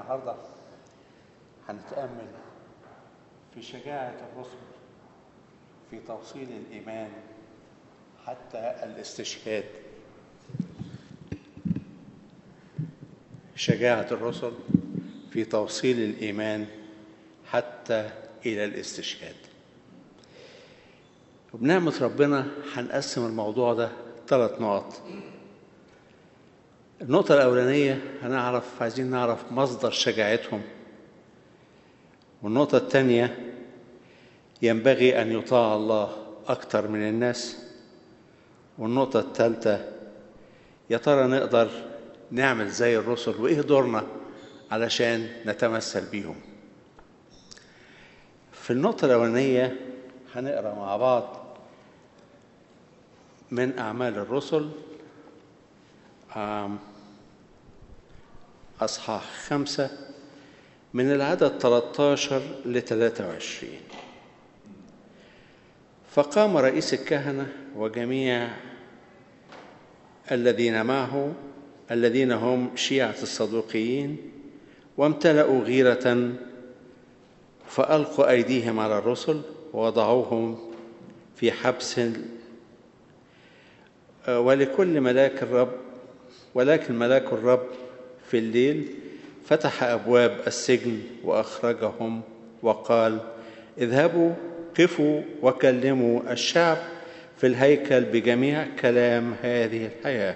النهارده هنتأمل في شجاعة الرسل في توصيل الإيمان حتى الاستشهاد شجاعة الرسل في توصيل الإيمان حتى إلى الاستشهاد وبنعمة ربنا هنقسم الموضوع ده ثلاث نقط النقطة الأولانية هنعرف عايزين نعرف مصدر شجاعتهم والنقطة الثانية ينبغي أن يطاع الله أكثر من الناس والنقطة الثالثة يا ترى نقدر نعمل زي الرسل وإيه دورنا علشان نتمثل بيهم في النقطة الأولانية هنقرأ مع بعض من أعمال الرسل أصحاح خمسة من العدد 13 ل 23 فقام رئيس الكهنة وجميع الذين معه الذين هم شيعة الصدوقيين وامتلأوا غيرة فألقوا أيديهم على الرسل ووضعوهم في حبس ولكل ملاك الرب ولكن ملاك الرب في الليل فتح أبواب السجن وأخرجهم وقال اذهبوا قفوا وكلموا الشعب في الهيكل بجميع كلام هذه الحياة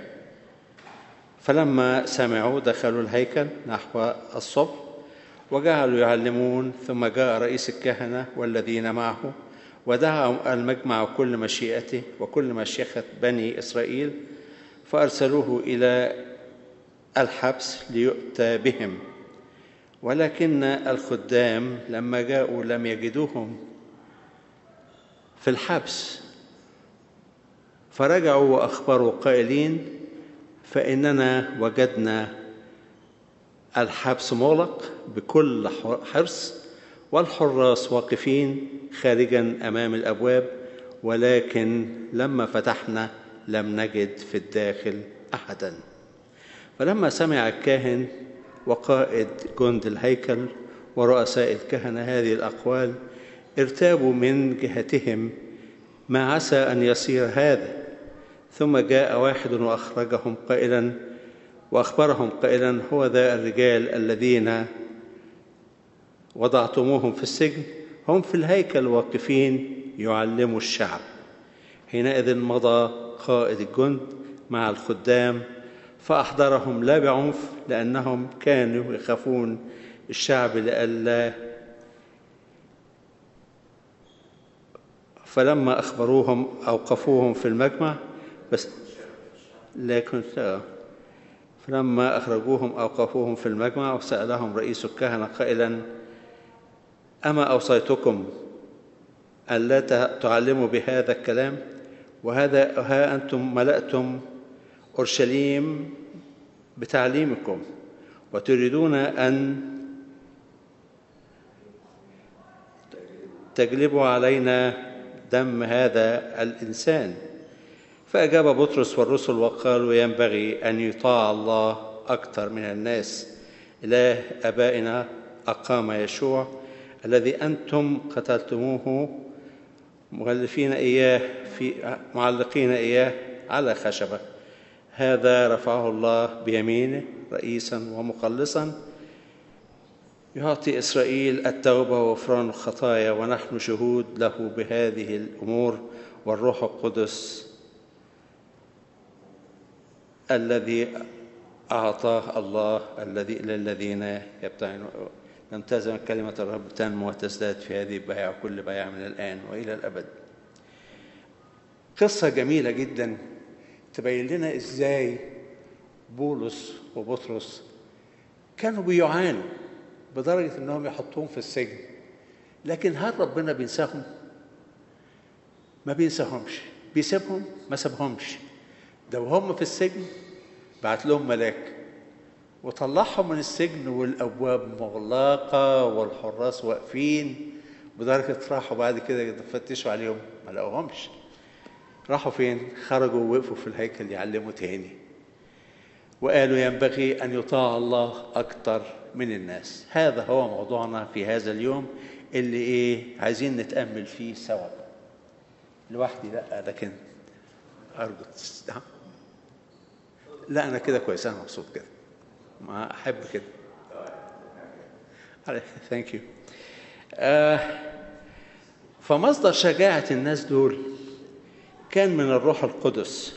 فلما سمعوا دخلوا الهيكل نحو الصبح وجعلوا يعلمون ثم جاء رئيس الكهنة والذين معه ودعا المجمع كل مشيئته وكل مشيخة بني إسرائيل فأرسلوه إلى الحبس ليؤتى بهم ولكن الخدام لما جاءوا لم يجدوهم في الحبس فرجعوا وأخبروا قائلين فإننا وجدنا الحبس مغلق بكل حرص والحراس واقفين خارجا امام الابواب ولكن لما فتحنا لم نجد في الداخل احدا فلما سمع الكاهن وقائد جند الهيكل ورؤساء الكهنه هذه الاقوال ارتابوا من جهتهم ما عسى ان يصير هذا ثم جاء واحد واخرجهم قائلا واخبرهم قائلا هو ذا الرجال الذين وضعتموهم في السجن هم في الهيكل واقفين يعلموا الشعب حينئذ مضى قائد الجند مع الخدام فأحضرهم لا بعنف لأنهم كانوا يخافون الشعب لئلا فلما أخبروهم أوقفوهم في المجمع بس لكن فلما أخرجوهم أوقفوهم في المجمع وسألهم رئيس الكهنة قائلا أما أوصيتكم ألا تعلموا بهذا الكلام وهذا ها أنتم ملأتم أورشليم بتعليمكم وتريدون أن تجلبوا علينا دم هذا الإنسان فأجاب بطرس والرسل وقالوا ينبغي أن يطاع الله أكثر من الناس إله أبائنا أقام يشوع الذي أنتم قتلتموه مغلفين إياه في معلقين إياه على خشبة هذا رفعه الله بيمينه رئيسا ومخلصا يعطي إسرائيل التوبة وغفران الخطايا ونحن شهود له بهذه الأمور والروح القدس الذي أعطاه الله الذي للذين يبتعون نلتزم كلمة الرب تنمو وتزداد في هذه البيع وكل بيع من الآن وإلى الأبد قصة جميلة جدا تبين لنا إزاي بولس وبطرس كانوا بيعانوا بدرجة إنهم يحطوهم في السجن لكن هل ربنا بينساهم؟ ما بينساهمش بيسيبهم ما سابهمش ده وهم في السجن بعت لهم ملاك وطلعهم من السجن والابواب مغلقه والحراس واقفين بدرجه راحوا بعد كده يفتشوا عليهم ما لقوهمش راحوا فين خرجوا ووقفوا في الهيكل يعلموا تاني وقالوا ينبغي أن يطاع الله أكثر من الناس هذا هو موضوعنا في هذا اليوم اللي إيه عايزين نتأمل فيه سوا لوحدي لا لكن أرجو تستمع لا أنا كده كويس أنا مبسوط كده ما أحب كده ثانك يو فمصدر شجاعة الناس دول كان من الروح القدس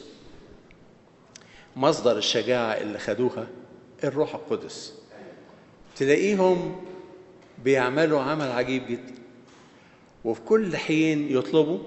مصدر الشجاعة اللي خدوها الروح القدس تلاقيهم بيعملوا عمل عجيب جدا وفي كل حين يطلبوا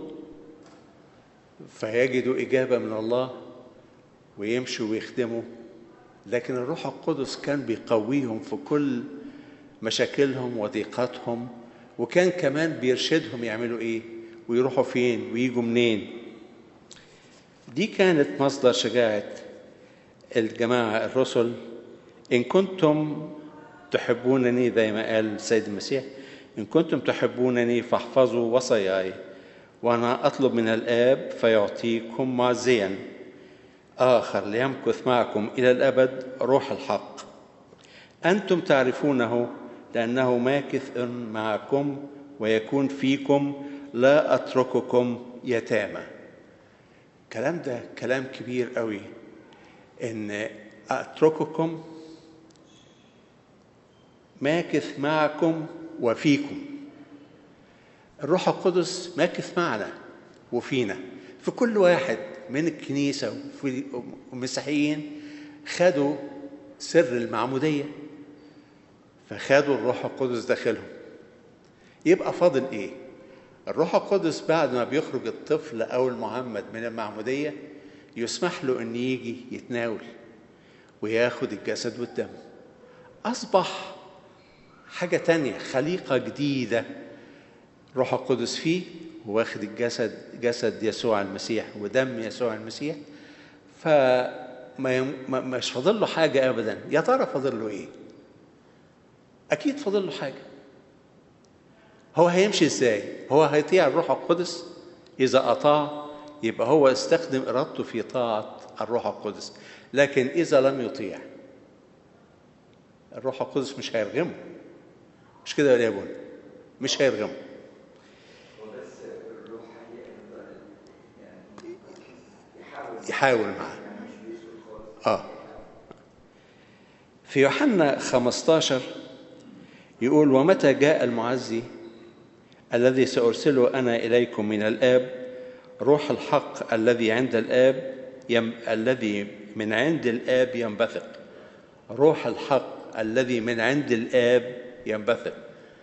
فيجدوا إجابة من الله ويمشوا ويخدموا لكن الروح القدس كان بيقويهم في كل مشاكلهم وضيقاتهم وكان كمان بيرشدهم يعملوا ايه ويروحوا فين ويجوا منين دي كانت مصدر شجاعة الجماعة الرسل إن كنتم تحبونني زي ما قال السيد المسيح إن كنتم تحبونني فاحفظوا وصاياي وأنا أطلب من الآب فيعطيكم معزيا آخر ليمكث معكم إلى الأبد روح الحق أنتم تعرفونه لأنه ماكث معكم ويكون فيكم لا أترككم يتامى الكلام ده كلام كبير قوي إن أترككم ماكث معكم وفيكم الروح القدس ماكث معنا وفينا في كل واحد من الكنيسة وفي المسيحيين خدوا سر المعمودية فخدوا الروح القدس داخلهم يبقى فاضل ايه الروح القدس بعد ما بيخرج الطفل او المعمد من المعمودية يسمح له ان يجي يتناول وياخد الجسد والدم اصبح حاجة تانية خليقة جديدة روح القدس فيه واخد الجسد جسد يسوع المسيح ودم يسوع المسيح فما يم... مش فاضل له حاجة أبدا يا ترى فاضل له إيه؟ أكيد فاضل له حاجة هو هيمشي إزاي؟ هو هيطيع الروح القدس إذا أطاع يبقى هو استخدم إرادته في طاعة الروح القدس لكن إذا لم يطيع الروح القدس مش هيرغمه مش كده يا ابونا مش هيرغمه يحاول معاه اه في يوحنا 15 يقول ومتى جاء المعزي الذي سأرسله أنا إليكم من الآب روح الحق الذي عند الآب يم... الذي من عند الآب ينبثق روح الحق الذي من عند الآب ينبثق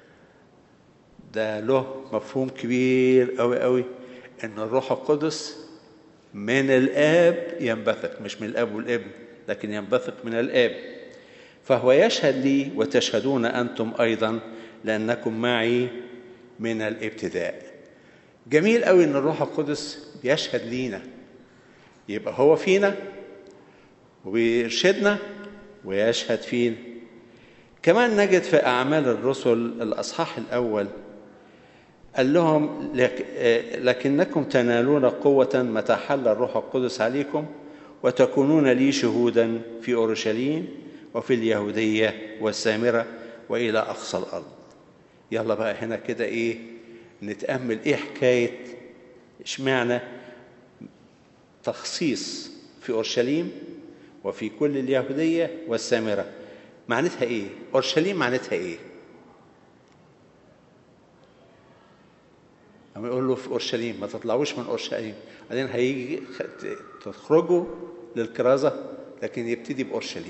ده له مفهوم كبير قوي قوي ان الروح القدس من الآب ينبثق مش من الآب والابن لكن ينبثق من الآب فهو يشهد لي وتشهدون أنتم أيضا لأنكم معي من الابتداء جميل قوي ان الروح القدس بيشهد لينا يبقى هو فينا وبيرشدنا ويشهد فينا كمان نجد في أعمال الرسل الأصحاح الأول قال لهم لك لكنكم تنالون قوة متى حل الروح القدس عليكم وتكونون لي شهودا في أورشليم وفي اليهودية والسامرة وإلى أقصى الأرض يلا بقى هنا كده إيه نتأمل إيه حكاية إشمعنى تخصيص في أورشليم وفي كل اليهودية والسامرة معناتها إيه؟ أورشليم معناتها إيه؟ لما يقول له في اورشليم ما تطلعوش من اورشليم بعدين هيجي تخرجوا للكرازه لكن يبتدي باورشليم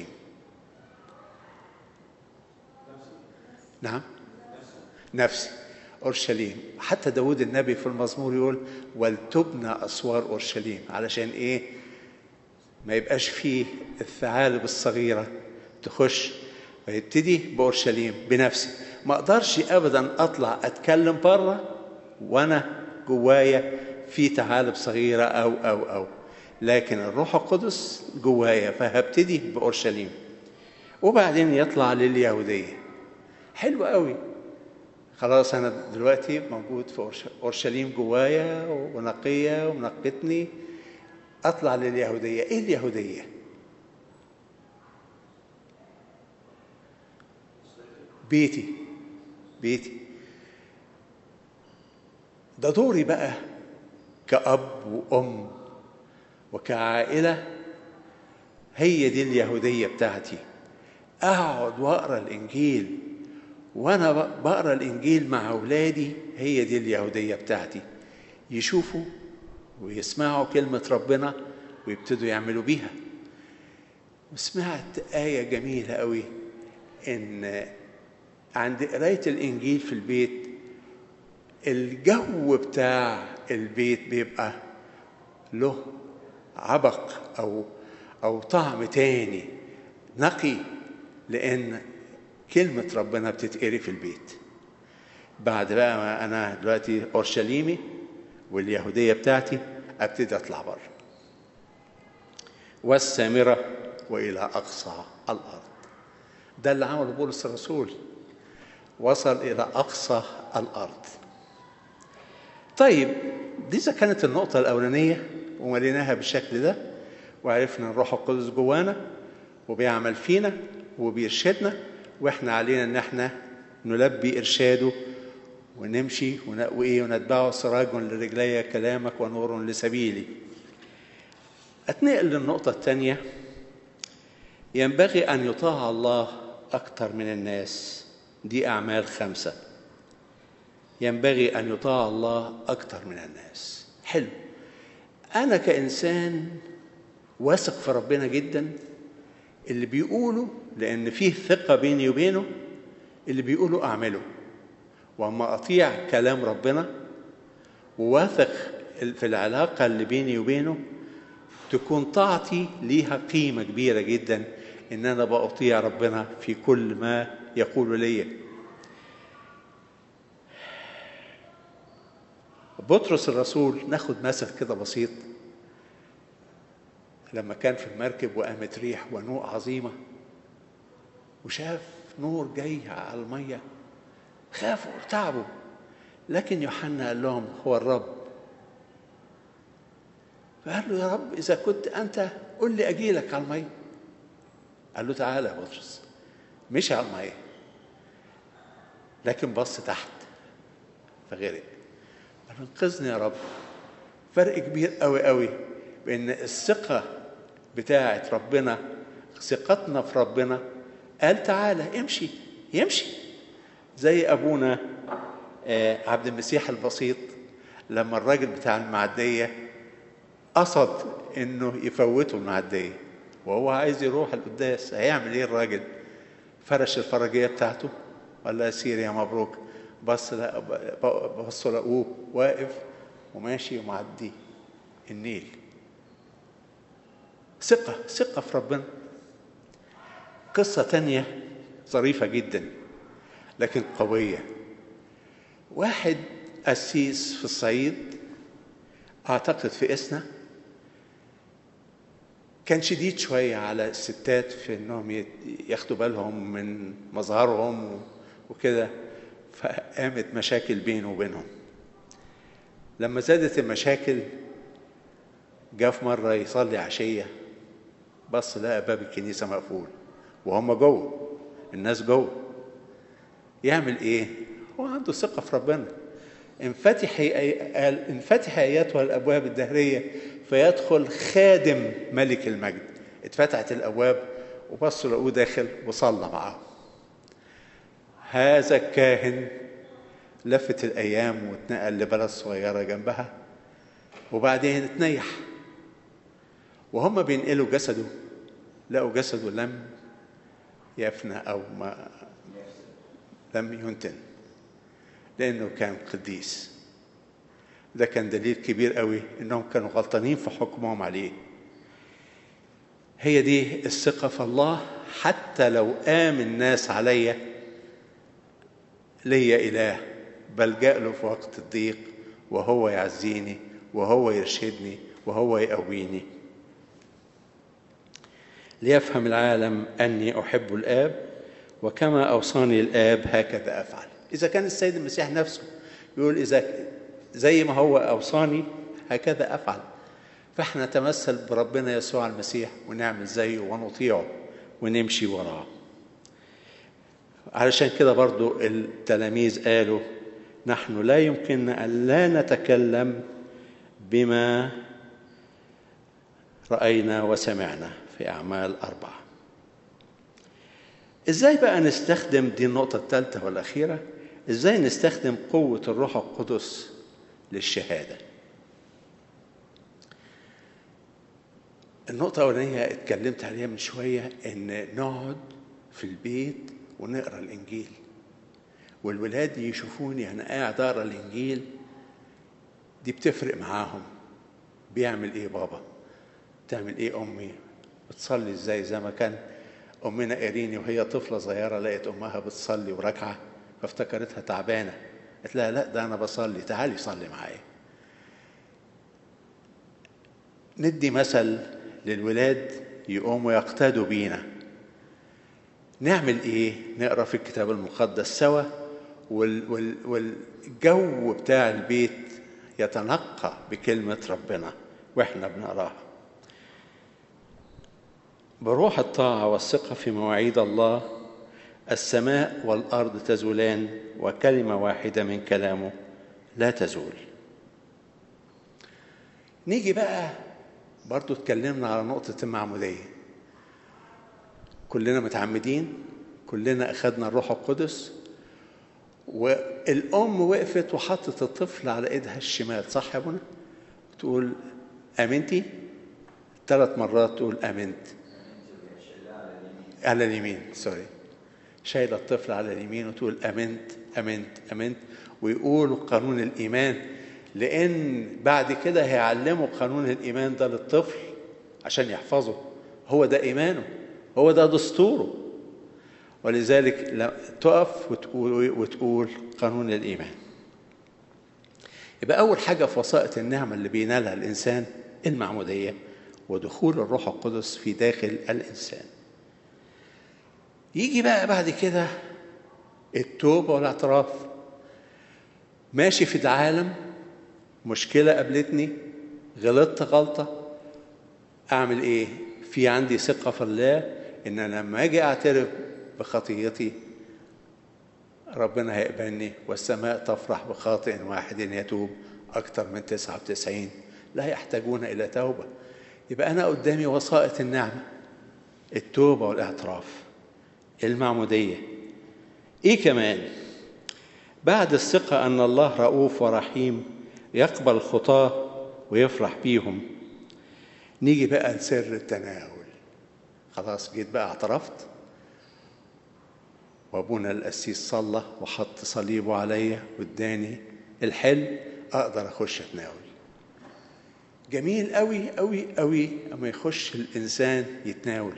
نعم نفسي اورشليم حتى داود النبي في المزمور يقول ولتبنى اسوار اورشليم علشان ايه ما يبقاش فيه الثعالب الصغيره تخش فيبتدي باورشليم بنفسي ما اقدرش ابدا اطلع اتكلم بره وانا جوايا في ثعالب صغيره او او او لكن الروح القدس جوايا فهبتدي باورشليم وبعدين يطلع لليهوديه حلو قوي خلاص انا دلوقتي موجود في اورشليم جوايا ونقيه ومنقتني اطلع لليهوديه ايه اليهوديه بيتي بيتي ده دوري بقى كأب وأم وكعائلة هي دي اليهودية بتاعتي أقعد وأقرأ الإنجيل وأنا بقرأ الإنجيل مع أولادي هي دي اليهودية بتاعتي يشوفوا ويسمعوا كلمة ربنا ويبتدوا يعملوا بيها وسمعت آية جميلة قوي إن عند قراية الإنجيل في البيت الجو بتاع البيت بيبقى له عبق أو أو طعم تاني نقي لأن كلمة ربنا بتتقري في البيت بعد بقى ما أنا دلوقتي أورشليمي واليهودية بتاعتي أبتدي أطلع بره والسامرة وإلى أقصى الأرض ده اللي عمله بولس الرسول وصل إلى أقصى الأرض طيب دي إذا كانت النقطة الأولانية ومليناها بالشكل ده وعرفنا الروح القدس جوانا وبيعمل فينا وبيرشدنا واحنا علينا ان احنا نلبي ارشاده ونمشي وايه ونتبعه سراج لرجلي كلامك ونور لسبيلي اتنقل للنقطة الثانية ينبغي أن يطاع الله أكثر من الناس دي أعمال خمسة ينبغي أن يطاع الله أكثر من الناس حلو أنا كإنسان واثق في ربنا جدا اللي بيقوله لأن فيه ثقة بيني وبينه اللي بيقوله أعمله وأما أطيع كلام ربنا وواثق في العلاقة اللي بيني وبينه تكون طاعتي ليها قيمة كبيرة جدا إن أنا بأطيع ربنا في كل ما يقول لي بطرس الرسول ناخد مثل كده بسيط لما كان في المركب وقامت ريح ونوء عظيمة وشاف نور جاي على المية خافوا وارتعبوا لكن يوحنا قال لهم هو الرب فقال له يا رب إذا كنت أنت قل لي أجي لك على المية قال له تعالى يا بطرس مشي على المية لكن بص تحت فغرق قال له انقذني يا رب فرق كبير قوي قوي بان الثقه بتاعه ربنا ثقتنا في ربنا قال تعالى امشي يمشي زي ابونا عبد المسيح البسيط لما الراجل بتاع المعديه قصد انه يفوته المعديه وهو عايز يروح القداس هيعمل ايه الراجل فرش الفرجيه بتاعته ولا يا سير يا مبروك بص لا بصوا لقوه واقف وماشي ومعدي النيل ثقة ثقة في ربنا قصة تانية ظريفة جدا لكن قوية واحد قسيس في الصعيد أعتقد في إسنا كان شديد شوية على الستات في إنهم ياخدوا بالهم من مظهرهم وكده فقامت مشاكل بينه وبينهم لما زادت المشاكل جاء في مرة يصلي عشية بص لقى باب الكنيسة مقفول وهم جوه الناس جوه يعمل ايه؟ هو عنده ثقة في ربنا انفتح قال انفتح اياتها الابواب الدهرية فيدخل خادم ملك المجد اتفتحت الابواب وبصوا لقوه داخل وصلى معاهم هذا الكاهن لفت الايام واتنقل لبلد صغيره جنبها وبعدين اتنيح وهم بينقلوا جسده لقوا جسده لم يفنى او ما لم ينتن لانه كان قديس ده كان دليل كبير قوي انهم كانوا غلطانين في حكمهم عليه هي دي الثقه في الله حتى لو قام الناس عليا ليا اله بلجا له في وقت الضيق وهو يعزيني وهو يرشدني وهو يقويني ليفهم العالم اني احب الاب وكما اوصاني الاب هكذا افعل اذا كان السيد المسيح نفسه يقول اذا زي ما هو اوصاني هكذا افعل فاحنا نتمثل بربنا يسوع المسيح ونعمل زيه ونطيعه ونمشي وراه علشان كده برضو التلاميذ قالوا نحن لا يمكننا أن لا نتكلم بما رأينا وسمعنا في أعمال أربعة إزاي بقى نستخدم دي النقطة الثالثة والأخيرة إزاي نستخدم قوة الروح القدس للشهادة النقطة الأولانية اتكلمت عليها من شوية إن نقعد في البيت ونقرا الإنجيل والولاد يشوفوني أنا قاعد أقرا الإنجيل دي بتفرق معاهم بيعمل إيه بابا؟ تعمل إيه أمي؟ بتصلي إزاي زي ما كان أمنا إيريني وهي طفلة صغيرة لقيت أمها بتصلي وراكعة فافتكرتها تعبانة قالت لها لا ده أنا بصلي تعالي صلي معايا ندي مثل للولاد يقوموا يقتدوا بينا نعمل ايه نقرا في الكتاب المقدس سوا وال وال والجو بتاع البيت يتنقى بكلمة ربنا واحنا بنقراها بروح الطاعة والثقة في مواعيد الله السماء والأرض تزولان وكلمة واحدة من كلامه لا تزول نيجي بقى برضو اتكلمنا على نقطة المعمودية كلنا متعمدين كلنا أخذنا الروح القدس والأم وقفت وحطت الطفل على إيدها الشمال صح يا بنا؟ تقول آمنتي؟ ثلاث مرات تقول آمنت على اليمين سوري شايلة الطفل على اليمين وتقول آمنت آمنت آمنت ويقولوا قانون الإيمان لأن بعد كده هيعلموا قانون الإيمان ده للطفل عشان يحفظه هو ده إيمانه هو ده دستوره ولذلك تقف وتقول, وتقول قانون الإيمان يبقى أول حاجة في وسائط النعمة اللي بينالها الإنسان المعمودية ودخول الروح القدس في داخل الإنسان يجي بقى بعد كده التوبة والاعتراف ماشي في العالم مشكلة قابلتني غلطت غلطة أعمل إيه؟ في عندي ثقة في الله إن أنا لما أجي أعترف بخطيتي ربنا هيقبلني والسماء تفرح بخاطئ واحد يتوب أكثر من 99 لا يحتاجون إلى توبة يبقى أنا قدامي وسائط النعمة التوبة والاعتراف المعمودية إيه كمان بعد الثقة أن الله رؤوف ورحيم يقبل الخطاة ويفرح بيهم نيجي بقى لسر التناول خلاص جيت بقى اعترفت وابونا القسيس صلى وحط صليبه عليا واداني الحل اقدر اخش اتناول جميل قوي قوي قوي اما يخش الانسان يتناول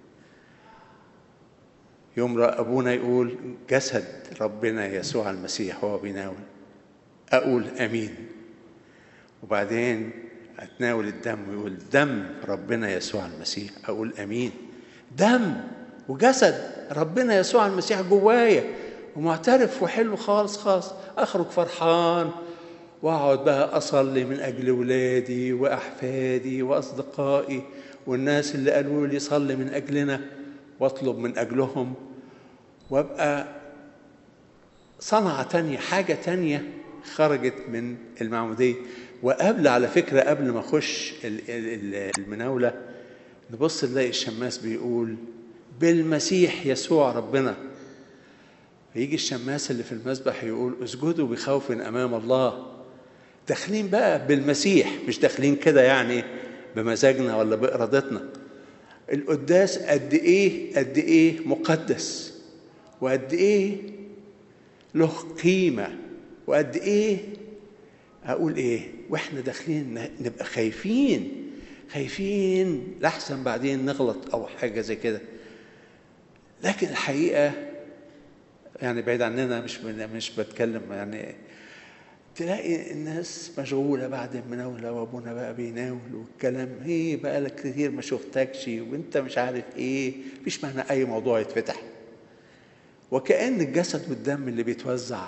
يوم ابونا يقول جسد ربنا يسوع المسيح وهو بيناول اقول امين وبعدين اتناول الدم ويقول دم ربنا يسوع المسيح اقول امين دم وجسد ربنا يسوع المسيح جوايا ومعترف وحلو خالص خالص اخرج فرحان واقعد بقى اصلي من اجل ولادي واحفادي واصدقائي والناس اللي قالوا لي صلي من اجلنا واطلب من اجلهم وابقى صنعة تانية حاجة تانية خرجت من المعمودية وقبل على فكرة قبل ما أخش المناولة نبص نلاقي الشماس بيقول بالمسيح يسوع ربنا فيجي الشماس اللي في المسبح يقول اسجدوا بخوف أمام الله داخلين بقى بالمسيح مش داخلين كده يعني بمزاجنا ولا بإرادتنا القداس قد إيه قد إيه مقدس وقد إيه له قيمة وقد إيه أقول إيه وإحنا داخلين نبقى خايفين خايفين لحسن بعدين نغلط أو حاجة زي كده لكن الحقيقة يعني بعيد عننا مش مش بتكلم يعني تلاقي الناس مشغولة بعد المناولة وأبونا بقى بيناول والكلام ايه بقى لك كتير ما شفتكش وأنت مش عارف إيه مفيش معنى أي موضوع يتفتح وكأن الجسد والدم اللي بيتوزع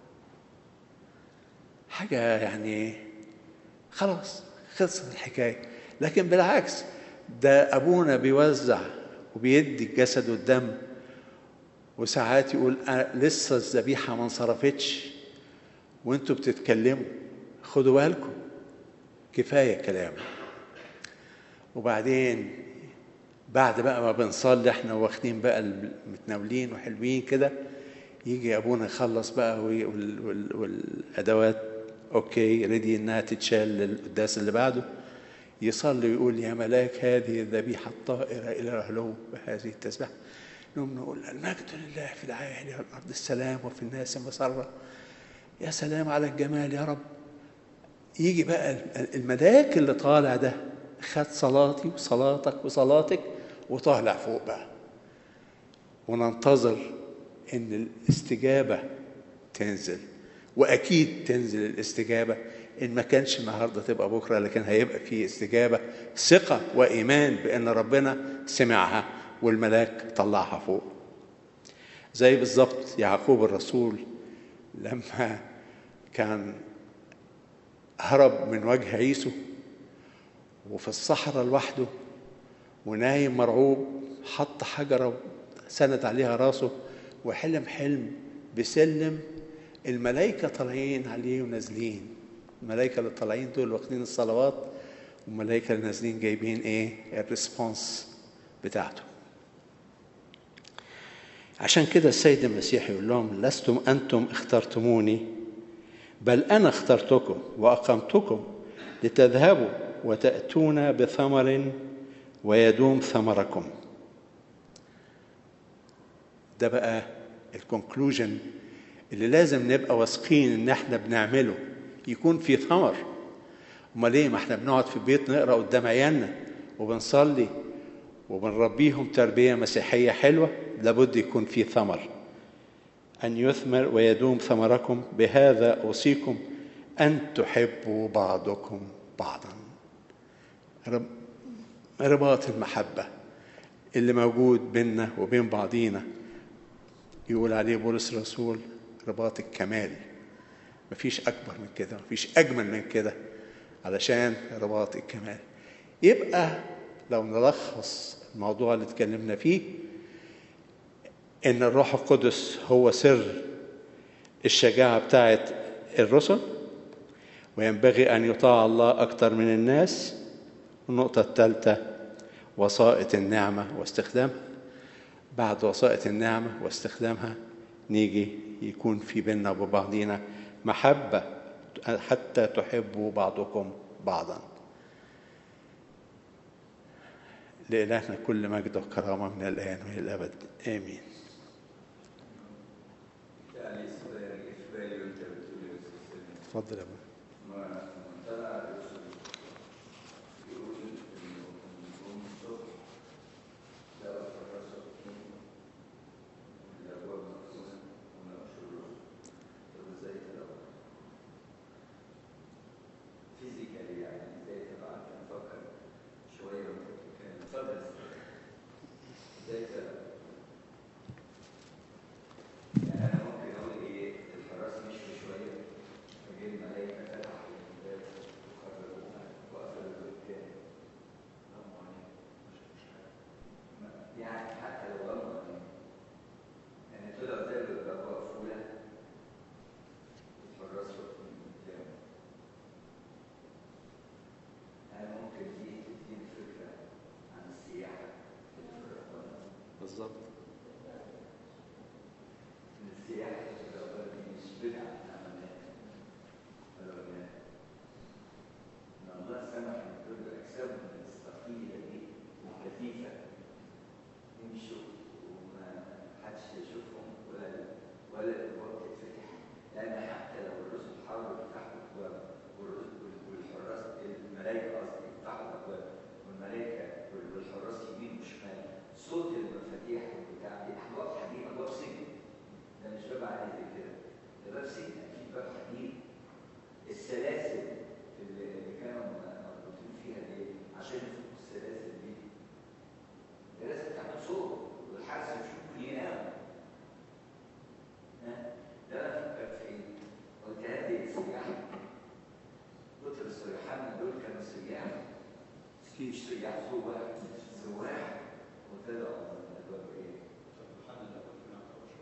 حاجة يعني خلاص خلصت الحكاية لكن بالعكس ده أبونا بيوزع وبيدي الجسد والدم وساعات يقول أنا لسه الذبيحة ما انصرفتش وانتوا بتتكلموا خدوا بالكم كفاية كلام وبعدين بعد بقى ما بنصلي احنا واخدين بقى المتناولين وحلوين كده يجي ابونا يخلص بقى وال وال والادوات اوكي ريدي انها تتشال للقداس اللي بعده يصلي ويقول يا ملاك هذه الذبيحه الطائره الى العلو بهذه التسبيحه نقوم نقول المجد لله في العالي والارض السلام وفي الناس مسره يا سلام على الجمال يا رب يجي بقى الملاك اللي طالع ده خد صلاتي وصلاتك وصلاتك وطالع فوق بقى وننتظر ان الاستجابه تنزل واكيد تنزل الاستجابه ان ما كانش النهارده تبقى بكره لكن هيبقى في استجابه ثقه وايمان بان ربنا سمعها والملاك طلعها فوق زي بالظبط يعقوب الرسول لما كان هرب من وجه عيسو وفي الصحراء لوحده ونايم مرعوب حط حجره سند عليها راسه وحلم حلم بسلم الملائكه طالعين عليه ونازلين الملائكه اللي طالعين دول واخدين الصلوات والملائكه اللي نازلين جايبين ايه الريسبونس بتاعته عشان كده السيد المسيح يقول لهم لستم انتم اخترتموني بل انا اخترتكم واقمتكم لتذهبوا وتاتون بثمر ويدوم ثمركم ده بقى الكونكلوجن اللي لازم نبقى واثقين ان احنا بنعمله يكون في ثمر امال ليه ما احنا بنقعد في البيت نقرا قدام عيالنا وبنصلي وبنربيهم تربيه مسيحيه حلوه لابد يكون في ثمر ان يثمر ويدوم ثمركم بهذا اوصيكم ان تحبوا بعضكم بعضا رباط المحبه اللي موجود بيننا وبين بعضينا يقول عليه بولس الرسول رباط الكمال مفيش أكبر من كده مفيش أجمل من كده علشان رباط الكمال يبقى لو نلخص الموضوع اللي اتكلمنا فيه إن الروح القدس هو سر الشجاعة بتاعت الرسل وينبغي أن يطاع الله أكثر من الناس النقطة الثالثة وسائط النعمة واستخدامها بعد وسائط النعمة واستخدامها نيجي يكون في بيننا وبعضينا محبة حتى تحبوا بعضكم بعضا لإلهنا كل مجد وكرامة من الآن وإلى الأبد آمين يعني سؤال سؤال وانت بتقول يا استاذ اتفضل يا ابو ما طلع الرسل يقول انه من الصبح لقوا الرسل الابواب مقسومه وما لقوش الرسل طب ازاي طلعوا؟ فيزيكالي يعني ازاي طلعوا؟ نفكر شويه وانت بتتكلم اتفضل يا استاذ. ازاي طلعوا؟ يعني انا ممكن اقول ايه الحراس مشوا شويه فجه الملائكه فتحوا الباب وخرجوها وقفلوا الباب تاني غموا عينيهم ما- يعني حتى لو غموا عينيهم يعني طلعوا زي الباب مقفوله الحراس واقفين قدام يعني ممكن دي تديني فكره عن السياحه في الفرقان بالظبط إن السياحة في الأول دي مش بدعة عملناها ولا قلناها. إن الله سمح إن كل أجسامهم الثقيلة دي الكثيفة يمشوا وما حدش يشوفهم ولا ولا الأبواب تتفتح لأن حتى لو الرسل حاولوا يفتحوا الأبواب والرسل والحراس الملائكة قصدي يفتحوا الأبواب والملائكة والحراس يمين وشمال صوت المفاتيح والبتاع دي أبواب حديد أبواب سجن ده مش باب عادي زي كده ده باب سجن اكيد باب حديد السلاسل اللي اللي كانوا مربوطين فيها دي عشان يفكوا السلاسل دي ده لازم تعمل صوت والحارس يشوفوا ينام ها؟ ده انا فكرت في ايه؟ قلت هذه السياح بطرس ويوحنا دول كانوا سياح مش سياح سواح سواح وطلعوا من الابواب ايه؟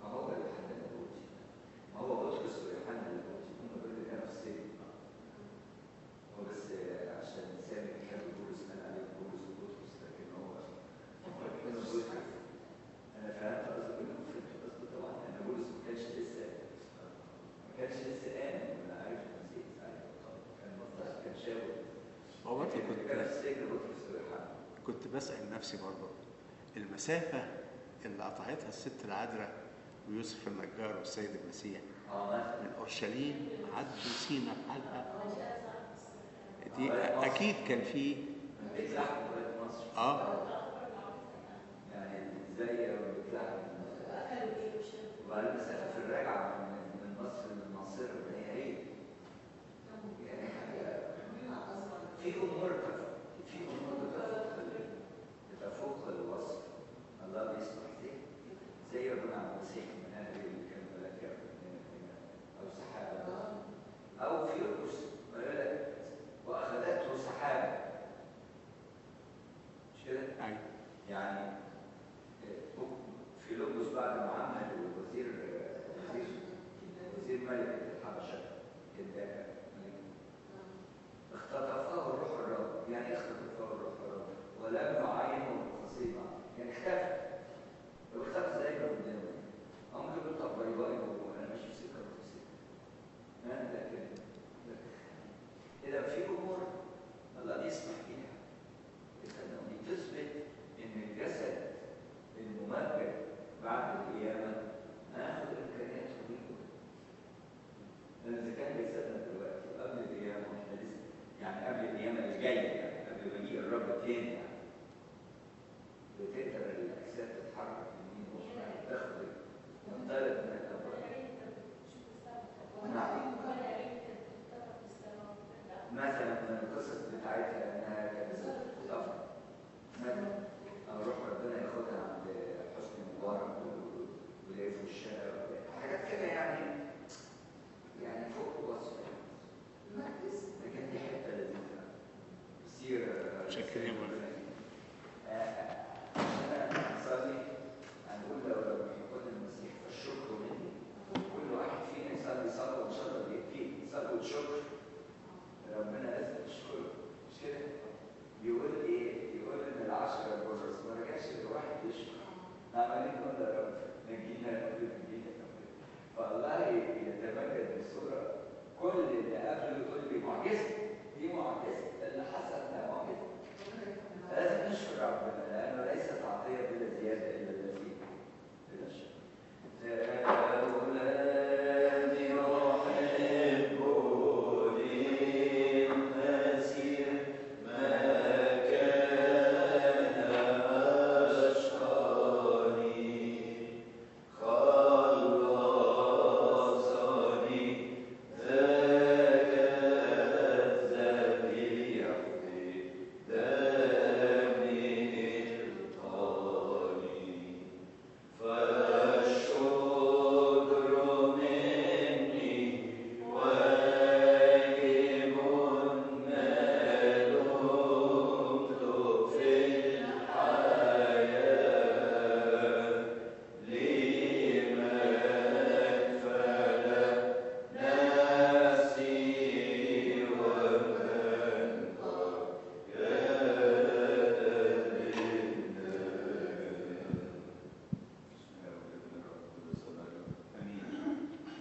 ما هو يوحنا اللاهوتي ما هو بطرس ويوحنا اللاهوتي هم دول اللي كانوا في السجن هو بس عشان سامي بيحب بولس قال عليه بولس وبطرس لكن هو هم كانوا بولس انا فهمت قصدك انه فهمت قصدك طبعا ان بولس ما كانش لسه ما كانش لسه امن ولا عارف المسيح ساعتها كان بطرس كان شاول هو برضه لكن اللي كان في كنت السجن بطرس ويوحنا كنت بسأل نفسي برضه المسافة اللي قطعتها الست العذراء ويوسف النجار والسيد المسيح اه مثلا من اورشليم عدوا سينا بحالها دي اكيد كان في من بيت لحم لغايه مصر اه يعني ازاي لو بيطلع وبعدين المسافه في الراجعه من من مصر للناصره اللي هي هي يعني حاجه في امور تف- في امور بتفوق ال- بتفوق الوصف الله بيسمح فيه زي ربنا عبد المسيح من اهل اللي كان ملاك من هنا او سحابه او في رؤوس ما يقول لك واخذته سحابه مش كده؟ ايوه يعني في لوبوس بعد ما عمل وزير وزير وزير ملكة الحبشة كده اختطفه الروح الرب يعني ايه اختطفه الروح الرب ولم يعينه قصيبا يعني اختفى طب اختفى ازاي من قدامه أو ممكن يقول طب باي باي وانا ماشي في سكه وفي سكه ها لكن لكن اذا في امور الله يسمح فيها لأنه بتثبت إن الجسد الممجد بعد القيامة هناخد إمكانياته دي لأن إذا كان جسدنا دلوقتي وقبل القيامة وإحنا لسه يعني قبل القيامة الجاية يعني قبل مجيء الرب تاني يعني بتقدر الأجساد تتحرك يمين وشمال تخرج تنطلق من الأبواب نعم مثلا من القصص بتاعتها انها كانت سفر مثلا او روح ربنا ياخدها عند حسني مبارك ويلاقيه في الشارع حاجات كده يعني يعني فوق الوصف لكن دي حته لذيذه سيره شكرا يا مولانا. عشان نصلي هنقول لو لو يكون المسيح فالشكر مني كل واحد فينا يصلي صلاه وان شاء الله بيكفي صلاه شكر ربنا لازم نشكره مش كده؟ يقول ايه؟ يقول ان العشرة البرص ما رجعش غير واحد يشكر عمالين نقول يا رب نجينا يا رب نجينا يا رب فالله يتمجد بصورة كل اللي قبله يقول لي معجزة دي معجزة اللي حصل ده معجزة لازم نشكر ربنا لأنه ليست عطية بلا زيادة إلا